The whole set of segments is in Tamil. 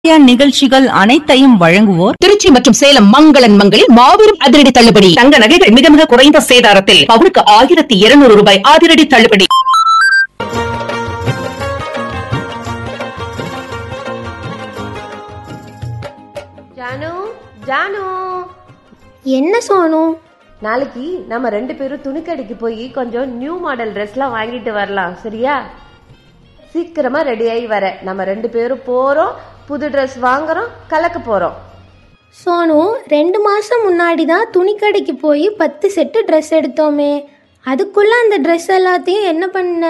நிகழ்ச்சிகள் அனைத்தையும் வழங்குவோர் திருச்சி மற்றும் சேலம் மங்களன் மங்களில் மாபெரும் அதிரடி தள்ளுபடி தங்க நகைகள் மிக மிக குறைந்த சேதாரத்தில் பவுனுக்கு ஆயிரத்தி இருநூறு ரூபாய் அதிரடி தள்ளுபடி ஜானு ஜானு என்ன சோனு நாளைக்கு நம்ம ரெண்டு பேரும் துணிக்கடைக்கு போய் கொஞ்சம் நியூ மாடல் ட்ரெஸ்லாம் வாங்கிட்டு வரலாம் சரியா சீக்கிரமா ரெடி ஆகி வர நம்ம ரெண்டு பேரும் போறோம் புது ட்ரெஸ் வாங்குறோம் கலக்க போறோம் சோனு ரெண்டு மாதம் முன்னாடி தான் துணிக்கடைக்கு போய் பத்து செட்டு ட்ரெஸ் எடுத்தோமே அதுக்குள்ளே அந்த ட்ரெஸ் எல்லாத்தையும் என்ன பண்ண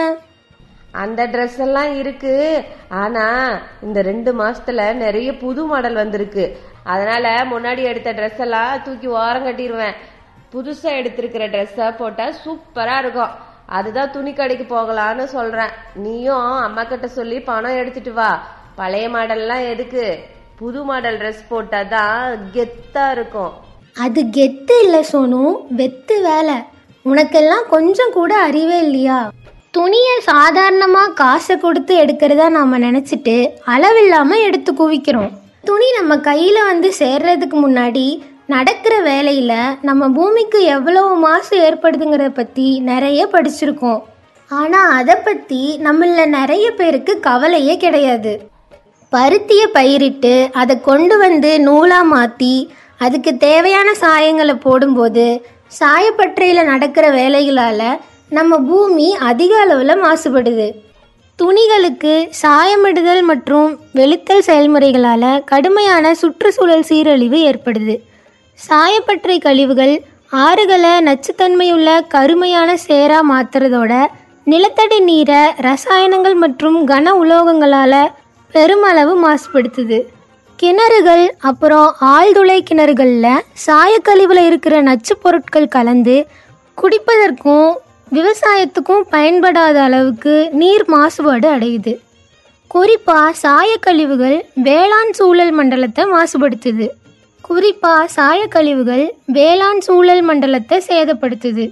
அந்த ட்ரெஸ் எல்லாம் இருக்கு ஆனா இந்த ரெண்டு மாசத்துல நிறைய புது மாடல் வந்திருக்கு அதனால முன்னாடி எடுத்த ட்ரெஸ் எல்லாம் தூக்கி ஓரம் கட்டிடுவேன் புதுசா எடுத்திருக்கிற ட்ரெஸ்ஸை போட்டா சூப்பரா இருக்கும் அதுதான் துணி கடைக்கு போகலான்னு சொல்றேன் நீயும் அம்மா கிட்ட சொல்லி பணம் எடுத்துட்டு வா பழைய மாடல்லாம் எதுக்கு புது மாடல் ட்ரெஸ் போட்டாதான் கெத்தா இருக்கும் அது கெத்து இல்லை சோனு வெத்து வேலை உனக்கெல்லாம் கொஞ்சம் கூட அறிவே இல்லையா துணியை சாதாரணமாக காசை கொடுத்து எடுக்கிறதா நாம் நினச்சிட்டு அளவில்லாமல் எடுத்து குவிக்கிறோம் துணி நம்ம கையில் வந்து சேர்றதுக்கு முன்னாடி நடக்கிற வேலையில் நம்ம பூமிக்கு எவ்வளவு மாசு ஏற்படுதுங்கிறத பற்றி நிறைய படிச்சிருக்கோம் ஆனால் அதை பற்றி நம்மள நிறைய பேருக்கு கவலையே கிடையாது பருத்தியை பயிரிட்டு அதை கொண்டு வந்து நூலாக மாற்றி அதுக்கு தேவையான சாயங்களை போடும்போது சாயப்பட்டறையில் நடக்கிற வேலைகளால் நம்ம பூமி அதிக அளவில் மாசுபடுது துணிகளுக்கு சாயமிடுதல் மற்றும் வெளுத்தல் செயல்முறைகளால் கடுமையான சுற்றுச்சூழல் சீரழிவு ஏற்படுது சாயப்பட்டறை கழிவுகள் ஆறுகளை நச்சுத்தன்மையுள்ள கருமையான சேரா மாத்துறதோட நிலத்தடி நீரை ரசாயனங்கள் மற்றும் கன உலோகங்களால் பெருமளவு மாசுபடுத்துது கிணறுகள் அப்புறம் ஆழ்துளை கிணறுகளில் சாயக்கழிவில் இருக்கிற நச்சுப் பொருட்கள் கலந்து குடிப்பதற்கும் விவசாயத்துக்கும் பயன்படாத அளவுக்கு நீர் மாசுபாடு அடையுது குறிப்பாக சாயக்கழிவுகள் வேளாண் சூழல் மண்டலத்தை மாசுபடுத்துது குறிப்பாக சாயக்கழிவுகள் வேளாண் சூழல் மண்டலத்தை சேதப்படுத்துது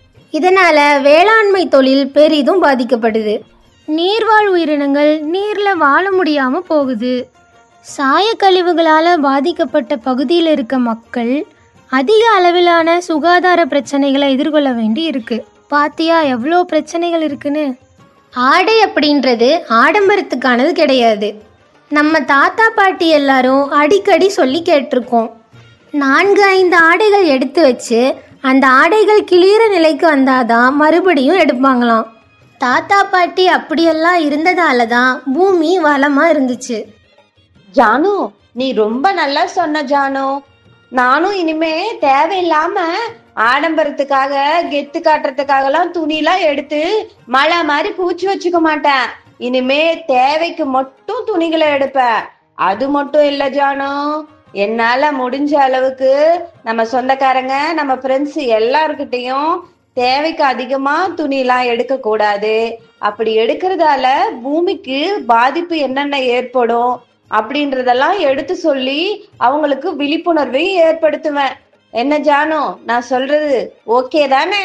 இதனால் வேளாண்மை தொழில் பெரிதும் பாதிக்கப்படுது நீர்வாழ் உயிரினங்கள் நீரில் வாழ முடியாமல் போகுது சாயக்கழிவுகளால் பாதிக்கப்பட்ட பகுதியில் இருக்க மக்கள் அதிக அளவிலான சுகாதார பிரச்சனைகளை எதிர்கொள்ள வேண்டி இருக்கு பாத்தியா எவ்வளோ பிரச்சனைகள் இருக்குன்னு ஆடை அப்படின்றது ஆடம்பரத்துக்கானது கிடையாது நம்ம தாத்தா பாட்டி எல்லாரும் அடிக்கடி சொல்லி கேட்டிருக்கோம் நான்கு ஐந்து ஆடைகள் எடுத்து வச்சு அந்த ஆடைகள் கிளியிற நிலைக்கு வந்தாதான் மறுபடியும் எடுப்பாங்களாம் தாத்தா பாட்டி அப்படியெல்லாம் இருந்ததால தான் பூமி வளமாக இருந்துச்சு ஜானு நீ ரொம்ப நல்லா சொன்ன ஜானு நானும் இனிமே தேவையில்லாம ஆடம்பரத்துக்காக கெத்து காட்டுறதுக்காகலாம் துணிலாம் எடுத்து மழை மாதிரி பூச்சி வச்சுக்க மாட்டேன் இனிமே தேவைக்கு மட்டும் துணிகளை எடுப்பேன் அது மட்டும் இல்ல ஜானு என்னால முடிஞ்ச அளவுக்கு நம்ம சொந்தக்காரங்க நம்ம ஃப்ரெண்ட்ஸ் எல்லார்கிட்டயும் தேவைக்கு அதிகமா துணிலாம் எடுக்க கூடாது அப்படி எடுக்கிறதால பூமிக்கு பாதிப்பு என்னென்ன ஏற்படும் அப்படின்றதெல்லாம் எடுத்து சொல்லி அவங்களுக்கு விழிப்புணர்வை ஏற்படுத்துவேன் என்ன ஜானு நான் சொல்றது ஓகே தானே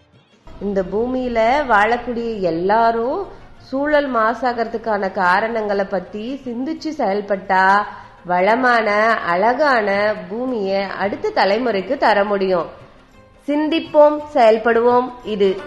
இந்த பூமியில வாழக்கூடிய எல்லாரும் சூழல் மாசாகிறதுக்கான காரணங்களை பத்தி சிந்திச்சு செயல்பட்டா வளமான அழகான பூமியை அடுத்த தலைமுறைக்கு தர முடியும் சிந்திப்போம் செயல்படுவோம் இது